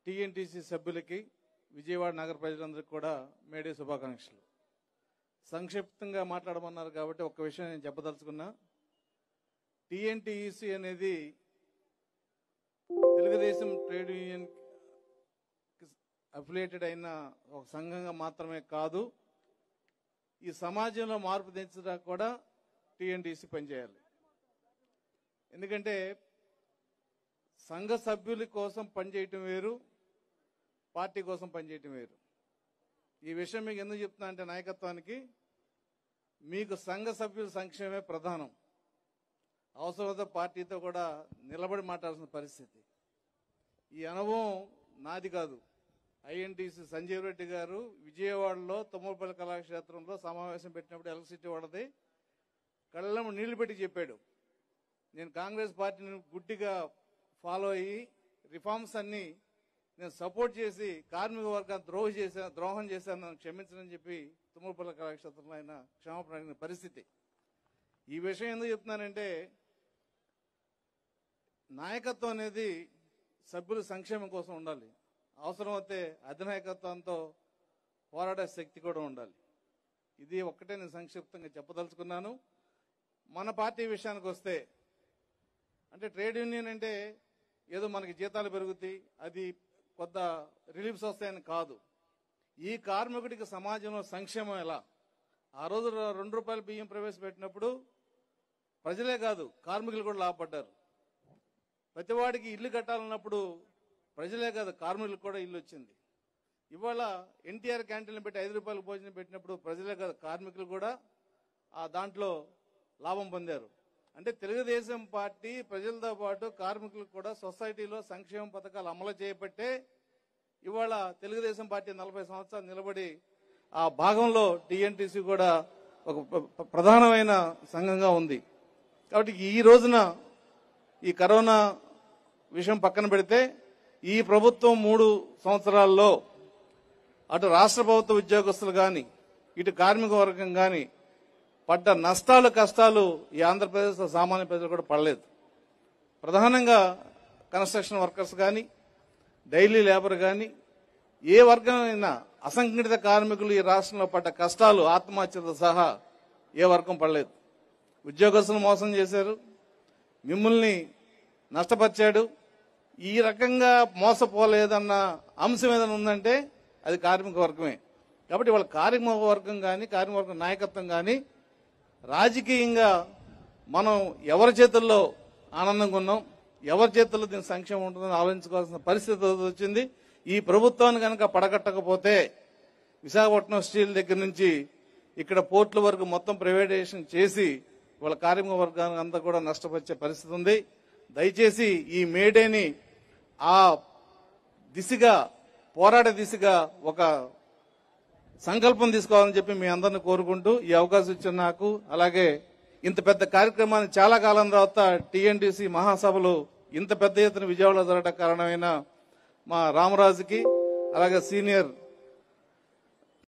TNTC సభ్యులకి విజయవాడ నగర ప్రజలందరికీ కూడా మేడే శుభాకాంక్షలు సంక్షిప్తంగా మాట్లాడమన్నారు కాబట్టి ఒక్క విషయం నేను చెప్పదలుచుకున్నా టీఎన్టీఈసీ అనేది తెలుగుదేశం ట్రేడ్ యూనియన్ అఫిలియేటెడ్ అయిన ఒక సంఘంగా మాత్రమే కాదు ఈ సమాజంలో మార్పు తెచ్చడానికి కూడా టీఎన్టీసీ పనిచేయాలి ఎందుకంటే సంఘ సభ్యుల కోసం పనిచేయటం వేరు పార్టీ కోసం పనిచేయటం వేరు ఈ విషయం మీకు ఎందుకు చెప్తున్నా అంటే నాయకత్వానికి మీకు సంఘ సభ్యుల సంక్షేమమే ప్రధానం అవసరమైతే పార్టీతో కూడా నిలబడి మాట్లాడాల్సిన పరిస్థితి ఈ అనుభవం నాది కాదు ఐఎన్టీసీ సంజీవ్ రెడ్డి గారు విజయవాడలో తుమ్మలపల్లి కళాక్షేత్రంలో సమావేశం పెట్టినప్పుడు ఎలక్ట్రిసిటీ వాడది కళ్ళము నీళ్లు పెట్టి చెప్పాడు నేను కాంగ్రెస్ పార్టీని గుడ్డిగా ఫాలో అయ్యి రిఫార్మ్స్ అన్ని నేను సపోర్ట్ చేసి కార్మిక వర్గాన్ని ద్రోహం చేశాను ద్రోహం చేశాను నన్ను క్షమించనని చెప్పి తుమ్మలపల్లి కళాక్షేత్రంలో ఆయన క్షమాపణ అడిగిన పరిస్థితి ఈ విషయం ఎందుకు చెప్తున్నానంటే నాయకత్వం అనేది సభ్యుల సంక్షేమం కోసం ఉండాలి అవసరమైతే అధినాయకత్వంతో పోరాడే శక్తి కూడా ఉండాలి ఇది ఒక్కటే నేను సంక్షిప్తంగా చెప్పదలుచుకున్నాను మన పార్టీ విషయానికి వస్తే అంటే ట్రేడ్ యూనియన్ అంటే ఏదో మనకి జీతాలు పెరుగుతాయి అది కొత్త రిలీఫ్స్ వస్తాయని కాదు ఈ కార్మికుడికి సమాజంలో సంక్షేమం ఎలా ఆ రోజు రెండు రూపాయల బియ్యం ప్రవేశపెట్టినప్పుడు ప్రజలే కాదు కార్మికులు కూడా లాభపడ్డారు ప్రతివాడికి ఇల్లు కట్టాలన్నప్పుడు ప్రజలే కాదు కార్మికులకు కూడా ఇల్లు వచ్చింది ఇవాళ ఎన్టీఆర్ క్యాంటీన్లు పెట్టి ఐదు రూపాయల భోజనం పెట్టినప్పుడు ప్రజలే కాదు కార్మికులు కూడా ఆ దాంట్లో లాభం పొందారు అంటే తెలుగుదేశం పార్టీ ప్రజలతో పాటు కార్మికులకు కూడా సొసైటీలో సంక్షేమ పథకాలు అమలు చేయబట్టే ఇవాళ తెలుగుదేశం పార్టీ నలభై సంవత్సరాలు నిలబడి ఆ భాగంలో టీఎన్టీసీ కూడా ఒక ప్ర- ప్ర- ప్రధానమైన సంఘంగా ఉంది కాబట్టి ఈ రోజున ఈ కరోనా విషయం పక్కన పెడితే ఈ ప్రభుత్వం మూడు సంవత్సరాల్లో అటు రాష్ట్ర ప్రభుత్వ ఉద్యోగస్తులు కానీ ఇటు కార్మిక వర్గం కానీ పడ్డ నష్టాలు కష్టాలు ఈ ఆంధ్రప్రదేశ్ సామాన్య ప్రజలు కూడా పడలేదు ప్రధానంగా కన్స్ట్రక్షన్ వర్కర్స్ కానీ డైలీ లేబర్ కానీ ఏ వర్గమైనా అసంఘటిత కార్మికులు ఈ రాష్ట్రంలో పడ్డ కష్టాలు ఆత్మహత్యలతో సహా ఏ వర్గం పడలేదు ఉద్యోగస్తులు మోసం చేశారు మిమ్మల్ని నష్టపరిచాడు ఈ రకంగా మోసపోలేదన్న అంశం ఏదైనా ఉందంటే అది కార్మిక వర్గమే కాబట్టి వాళ్ళ కార్మిక వర్గం కానీ కార్మిక వర్గం నాయకత్వం కానీ రాజకీయంగా మనం ఎవరి చేతుల్లో ఆనందంగా ఉన్నాం ఎవరి చేతుల్లో దీని సంక్షేమం ఉంటుందని ఆలోచించుకోవాల్సిన పరిస్థితి వచ్చింది ఈ ప్రభుత్వాన్ని కనుక పడగట్టకపోతే విశాఖపట్నం స్టీల్ దగ్గర నుంచి ఇక్కడ పోర్టుల వరకు మొత్తం ప్రైవేటైజేషన్ చేసి వాళ్ళ కార్మిక వర్గానికి అంతా కూడా నష్టపరిచే పరిస్థితి ఉంది దయచేసి ఈ మేడేని ఆ దిశగా పోరాట దిశగా ఒక సంకల్పం తీసుకోవాలని చెప్పి మీ అందరిని కోరుకుంటూ ఈ అవకాశం ఇచ్చిన నాకు అలాగే ఇంత పెద్ద కార్యక్రమాన్ని చాలా కాలం తర్వాత టీఎన్టీసీ మహాసభలు ఇంత పెద్ద ఎత్తున విజయవాడలో జరగడం కారణమైన మా రామరాజుకి అలాగే సీనియర్